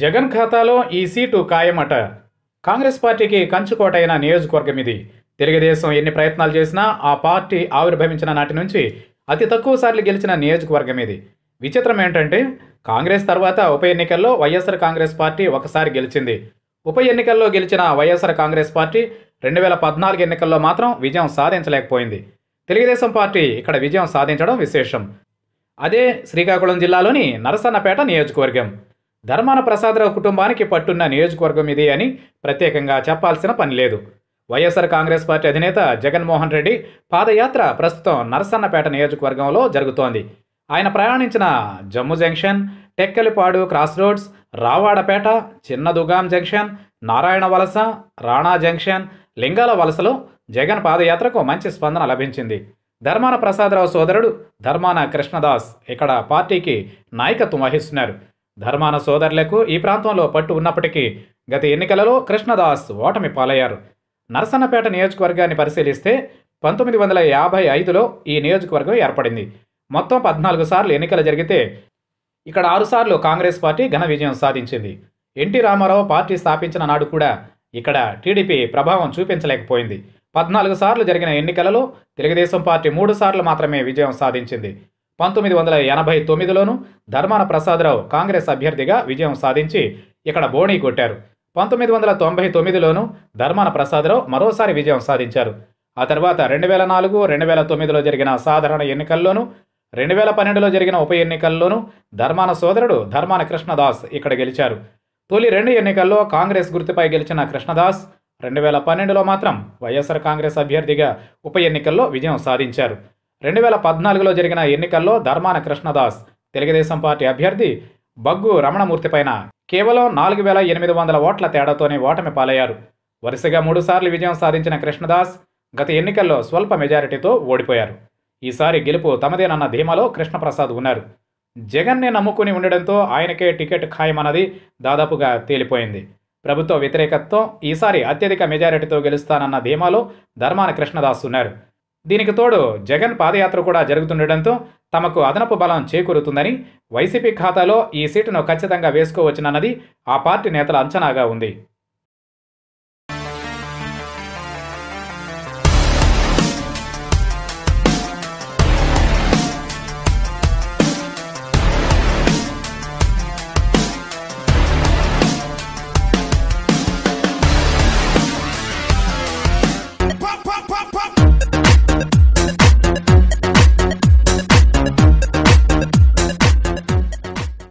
జగన్ ఖాతాలో ఈ సీటు ఖాయమట కాంగ్రెస్ పార్టీకి కంచుకోటైన నియోజకవర్గం ఇది తెలుగుదేశం ఎన్ని ప్రయత్నాలు చేసినా ఆ పార్టీ ఆవిర్భవించిన నాటి నుంచి అతి తక్కువ సార్లు గెలిచిన నియోజకవర్గం ఇది విచిత్రం ఏంటంటే కాంగ్రెస్ తర్వాత ఉప ఎన్నికల్లో వైఎస్ఆర్ కాంగ్రెస్ పార్టీ ఒకసారి గెలిచింది ఉప ఎన్నికల్లో గెలిచిన వైఎస్ఆర్ కాంగ్రెస్ పార్టీ రెండు వేల పద్నాలుగు ఎన్నికల్లో మాత్రం విజయం సాధించలేకపోయింది తెలుగుదేశం పార్టీ ఇక్కడ విజయం సాధించడం విశేషం అదే శ్రీకాకుళం జిల్లాలోని నరసన్నపేట నియోజకవర్గం ధర్మాన ప్రసాదరావు కుటుంబానికి పట్టున్న నియోజకవర్గం ఇది అని ప్రత్యేకంగా చెప్పాల్సిన పని లేదు వైఎస్ఆర్ కాంగ్రెస్ పార్టీ అధినేత జగన్మోహన్ రెడ్డి పాదయాత్ర ప్రస్తుతం నరసన్నపేట నియోజకవర్గంలో జరుగుతోంది ఆయన ప్రయాణించిన Jammu junction Tekkalipadu cross roads Ravadapeta చిన్న దుగాం జంక్షన్ నారాయణ వలస రాణా జంక్షన్ లింగాల వలసలో జగన్ పాదయాత్రకు మంచి స్పందన లభించింది ధర్మాన ప్రసాదరావు సోదరుడు ధర్మాన కృష్ణదాస్ ఇక్కడ పార్టీకి నాయకత్వం వహిస్తున్నారు ధర్మాన సోదరులకు ఈ ప్రాంతంలో పట్టు ఉన్నప్పటికీ గత ఎన్నికలలో కృష్ణదాస్ ఓటమి పాలయ్యారు నరసన్నపేట నియోజకవర్గాన్ని పరిశీలిస్తే పంతొమ్మిది వందల యాభై ఐదులో ఈ నియోజకవర్గం ఏర్పడింది మొత్తం పద్నాలుగు సార్లు ఎన్నికలు జరిగితే ఇక్కడ ఆరుసార్లు కాంగ్రెస్ పార్టీ ఘన విజయం సాధించింది ఎన్టీ రామారావు పార్టీ స్థాపించిన నాడు కూడా ఇక్కడ టీడీపీ ప్రభావం చూపించలేకపోయింది పద్నాలుగు సార్లు జరిగిన ఎన్నికలలో తెలుగుదేశం పార్టీ మూడు సార్లు మాత్రమే విజయం సాధించింది పంతొమ్మిది వందల ఎనభై తొమ్మిదిలోనూ ధర్మాన ప్రసాదరావు కాంగ్రెస్ అభ్యర్థిగా విజయం సాధించి ఇక్కడ బోణీ కొట్టారు పంతొమ్మిది వందల తొంభై తొమ్మిదిలోనూ ధర్మాన ప్రసాదరావు మరోసారి విజయం సాధించారు ఆ తర్వాత రెండు వేల నాలుగు రెండు వేల తొమ్మిదిలో జరిగిన సాధారణ ఎన్నికల్లోనూ రెండు వేల పన్నెండులో జరిగిన ఉప ఎన్నికల్లోనూ ధర్మాన సోదరుడు ధర్మాన కృష్ణదాస్ ఇక్కడ గెలిచారు తొలి రెండు ఎన్నికల్లో కాంగ్రెస్ గుర్తుపై గెలిచిన కృష్ణదాస్ రెండు వేల పన్నెండులో మాత్రం వైఎస్ఆర్ కాంగ్రెస్ అభ్యర్థిగా ఉప ఎన్నికల్లో విజయం సాధించారు రెండు వేల పద్నాలుగులో జరిగిన ఎన్నికల్లో ధర్మాన కృష్ణదాస్ తెలుగుదేశం పార్టీ అభ్యర్థి బగ్గు రమణమూర్తి పైన కేవలం నాలుగు వేల ఎనిమిది వందల ఓట్ల తేడాతోనే ఓటమి పాలయ్యారు వరుసగా మూడుసార్లు విజయం సాధించిన కృష్ణదాస్ గత ఎన్నికల్లో స్వల్ప మెజారిటీతో ఓడిపోయారు ఈసారి గెలుపు తమదేనన్న ధీమాలో కృష్ణప్రసాద్ ఉన్నారు జగన్నే నమ్ముకుని ఉండడంతో ఆయనకే టికెట్ ఖాయమన్నది దాదాపుగా తేలిపోయింది ప్రభుత్వ వ్యతిరేకతతో ఈసారి అత్యధిక మెజారిటీతో గెలుస్తానన్న ధీమాలో ధర్మాన కృష్ణదాస్ ఉన్నారు దీనికి తోడు జగన్ పాదయాత్ర కూడా జరుగుతుండటంతో తమకు అదనపు బలం చేకూరుతుందని వైసీపీ ఖాతాలో ఈ సీటును ఖచ్చితంగా వేసుకోవచ్చునన్నది ఆ పార్టీ నేతల అంచనాగా ఉంది